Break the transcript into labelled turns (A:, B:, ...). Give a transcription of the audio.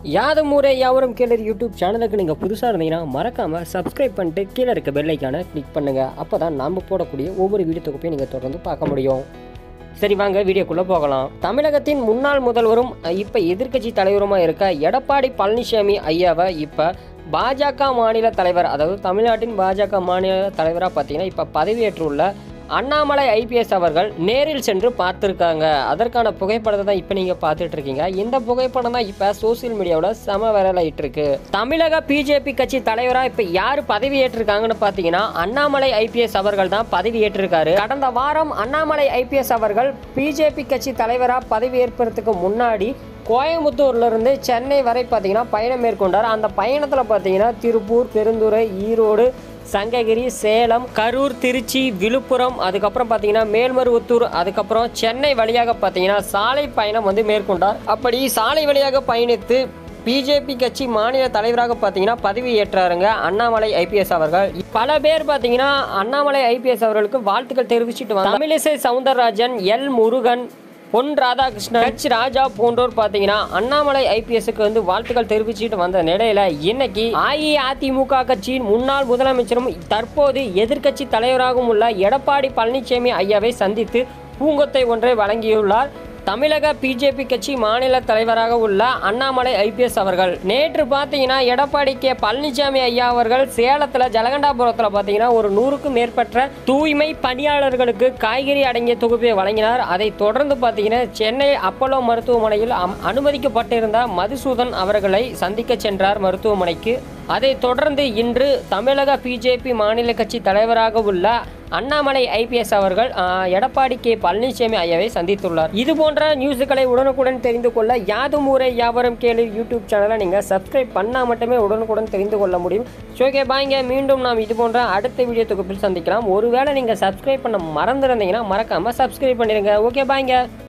A: யாதும் ஊரே யாவரும் கீழே யூடியூப் சேனலுக்கு நீங்கள் புதுசாக இருந்தீங்கன்னா மறக்காமல் சப்ஸ்கிரைப் பண்ணிட்டு கீழே இருக்க பெல் ஐக்கானை கிளிக் பண்ணுங்கள் அப்போ தான் நம்ம போடக்கூடிய ஒவ்வொரு வீடியோ தொகுப்பையும் நீங்கள் தொடர்ந்து பார்க்க முடியும் சரி வாங்க வீடியோக்குள்ளே போகலாம் தமிழகத்தின் முன்னாள் முதல்வரும் இப்போ எதிர்க்கட்சி தலைவருமா இருக்க எடப்பாடி பழனிசாமி ஐயாவை இப்போ பாஜக மாநில தலைவர் அதாவது தமிழ்நாட்டின் பாஜக மாநில தலைவராக பார்த்தீங்கன்னா இப்போ பதவியேற்றுள்ள அண்ணாமலை ஐபிஎஸ் அவர்கள் நேரில் சென்று பார்த்துருக்காங்க அதற்கான புகைப்படத்தை தான் இப்போ நீங்கள் பார்த்துட்டு இருக்கீங்க இந்த புகைப்படம் தான் இப்போ சோசியல் மீடியாவில் செம வைரல் ஆயிட்டு இருக்கு தமிழக பிஜேபி கட்சி தலைவராக இப்போ யார் பதவி ஏற்றிருக்காங்கன்னு பார்த்தீங்கன்னா அண்ணாமலை ஐபிஎஸ் அவர்கள் தான் பதவி ஏற்றிருக்காரு கடந்த வாரம் அண்ணாமலை ஐபிஎஸ் அவர்கள் பிஜேபி கட்சி தலைவராக பதவி ஏற்பதற்கு முன்னாடி கோயம்புத்தூர்ல இருந்து சென்னை வரை பார்த்தீங்கன்னா பயணம் மேற்கொண்டார் அந்த பயணத்தில் பார்த்தீங்கன்னா திருப்பூர் பெருந்துறை ஈரோடு சங்ககிரி சேலம் கரூர் திருச்சி விழுப்புரம் அதுக்கப்புறம் பார்த்தீங்கன்னா மேல்மருவத்தூர் அதுக்கப்புறம் சென்னை வழியாக பார்த்தீங்கன்னா சாலை பயணம் வந்து மேற்கொண்டார் அப்படி சாலை வழியாக பயணித்து பிஜேபி கட்சி மாநில தலைவராக பார்த்தீங்கன்னா பதவி ஏற்றாருங்க அண்ணாமலை ஐபிஎஸ் அவர்கள் பல பேர் பார்த்தீங்கன்னா அண்ணாமலை ஐபிஎஸ் அவர்களுக்கு வாழ்த்துக்கள் தெரிவிச்சிட்டு வந்தாங்க தமிழிசை சவுந்தரராஜன் எல் முருகன் பொன் ராதாகிருஷ்ணன் ஹெச் ராஜா போன்றோர் பார்த்தீங்கன்னா அண்ணாமலை ஐபிஎஸ்க்கு வந்து வாழ்த்துக்கள் தெரிவிச்சுட்டு வந்த நிலையில இன்னைக்கு அஇஅதிமுக கட்சியின் முன்னாள் முதலமைச்சரும் தற்போது எதிர்க்கட்சி தலைவராகவும் உள்ள எடப்பாடி பழனிசாமி ஐயாவை சந்தித்து பூங்கொத்தை ஒன்றை வழங்கியுள்ளார் தமிழக பிஜேபி கட்சி மாநில தலைவராக உள்ள அண்ணாமலை ஐபிஎஸ் அவர்கள் நேற்று பார்த்தீங்கன்னா எடப்பாடி கே பழனிசாமி ஐயா அவர்கள் சேலத்தில் ஜலகண்டாபுரத்தில் பார்த்தீங்கன்னா ஒரு நூறுக்கும் மேற்பட்ட தூய்மை பணியாளர்களுக்கு காய்கறி அடங்கிய தொகுப்பை வழங்கினார் அதை தொடர்ந்து பார்த்தீங்கன்னா சென்னை அப்போலோ மருத்துவமனையில் அம்- அனுமதிக்கப்பட்டிருந்த மதுசூதன் அவர்களை சந்திக்க சென்றார் மருத்துவமனைக்கு அதைத் தொடர்ந்து இன்று தமிழக பிஜேபி மாநில கட்சி தலைவராக உள்ள அண்ணாமலை ஐபிஎஸ் அவர்கள் ஆ, எடப்பாடி கே பழனிசாமி ஐயாவை சந்தித்துள்ளார் இது போன்ற நியூஸுகளை உடனுக்குடன் தெரிந்து கொள்ள யாதும் ஊரே யாவரும் கேளு யூடியூப் சேனலை நீங்கள் சப்ஸ்கிரைப் பண்ணால் மட்டுமே உடனுக்குடன் தெரிந்து கொள்ள முடியும் ஓகே பாய்ங்க மீண்டும் நாம் இது போன்ற அடுத்த வீடியோ தொகுப்பில் சந்திக்கலாம் ஒருவேளை நீங்கள் சப்ஸ்கிரைப் பண்ண மறந்துருந்தீங்கன்னா மறக்காமல் சப்ஸ்கிரைப் பண்ணிடுங்க ஓகே பாய்ங்க